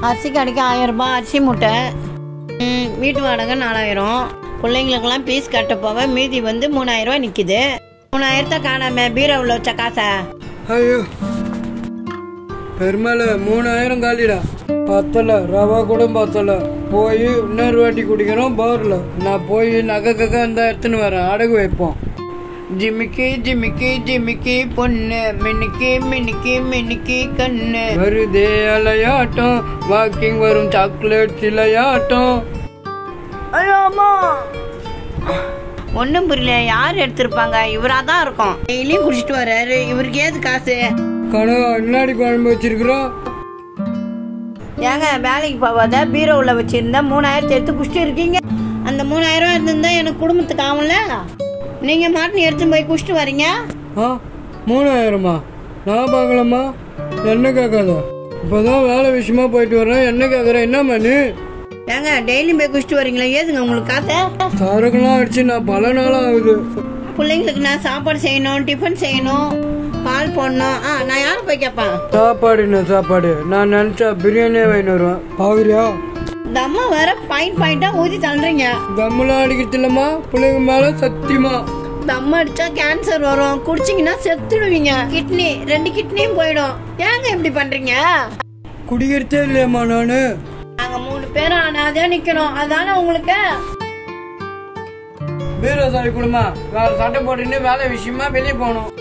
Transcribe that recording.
அரிசி கடைக்கு ஆயிரம் ரூபாய் அரிசி மூட்டை ம், வீட்டு வாடகை நாலாயிரம் பிள்ளைங்களுக்கெல்லாம் ஃபீஸ் கட்ட போக மீதி வந்து மூணாயிரம் ரூபாய் நிற்கிது மூணாயிரத்தை காணாம பீரோவில் வச்ச காசை ஐயோ பெருமாள் மூணாயிரம் காலிடா பத்தல ரவா கூட பத்தல போய் இன்னொரு வாட்டி குடிக்கிறோம் போர்ல நான் போய் நகை கக்க அந்த எடுத்துன்னு வரேன் அடகு வைப்போம் ஜிமிக்கி ஜிமிக்கி ஜிமிக்கி பொண்ணு மினுக்கி மினுக்கி மினுக்கி கண்ணு வருதே அலையாட்டம் வாக்கிங் வரும் சாக்லேட் சிலையாட்டம் ஐயோ அம்மா ஒன்றும் புரியல யார் எடுத்திருப்பாங்க இவராக தான் இருக்கும் டெய்லியும் குடிச்சிட்டு வர்றாரு இவருக்கு ஏது காசு கனவா முன்னாடி குழம்பு வச்சிருக்கிறோம் ஏங்க வேலைக்கு போகாத பீரோவில் வச்சிருந்தா மூணாயிரத்தி எடுத்து குடிச்சிட்டு இருக்கீங்க அந்த மூணாயிரம் ரூபா இருந்திருந்தா எனக்கு குடும்பத்துக்கு ஆகும்ல நீங்க மாட்டினு எடுத்து போய் குடிச்சிட்டு வரீங்க ஆ மூணாயிரமா நான் பார்க்கலாமா என்ன கேட்காத இப்போதான் வேலை விஷயமா போயிட்டு வரேன் என்ன கேட்குறேன் என்ன மணி ஏங்க டெய்லியும் போய் குடிச்சிட்டு வரீங்களா ஏதுங்க உங்களுக்கு காசை சரக்குலாம் அடிச்சு நான் பல நாளாக ஆகுது பிள்ளைங்களுக்கு நான் சாப்பாடு செய்யணும் டிஃபன் செய்யணும் பால் போடணும் ஆ நான் யாரை போய் கேட்பேன் சாப்பாடு என்ன சாப்பாடு நான் நினச்சா பிரியாணியே வாங்கிட்டு வருவேன் பாக்குறியா இந்த அம்மா வேற பாயிண்ட் பாயிண்டா ஊதி தள்ளுறீங்க தம்முலாம் அடிக்கிறது இல்லம்மா பிள்ளைங்க மேல சத்தியமா தம் அடிச்சா கேன்சர் வரும் குடிச்சிங்கன்னா செத்துடுவீங்க கிட்னி ரெண்டு கிட்னியும் போயிடும் ஏங்க இப்படி பண்றீங்க குடிக்கிறதே இல்லையம்மா நானு நாங்க மூணு பேரும் அனாதையா நிக்கிறோம் அதானே உங்களுக்கு பீரோ சாரி கொடுமா வேற சட்டை போட்டுன்னு வேலை விஷயமா வெளியே போகணும்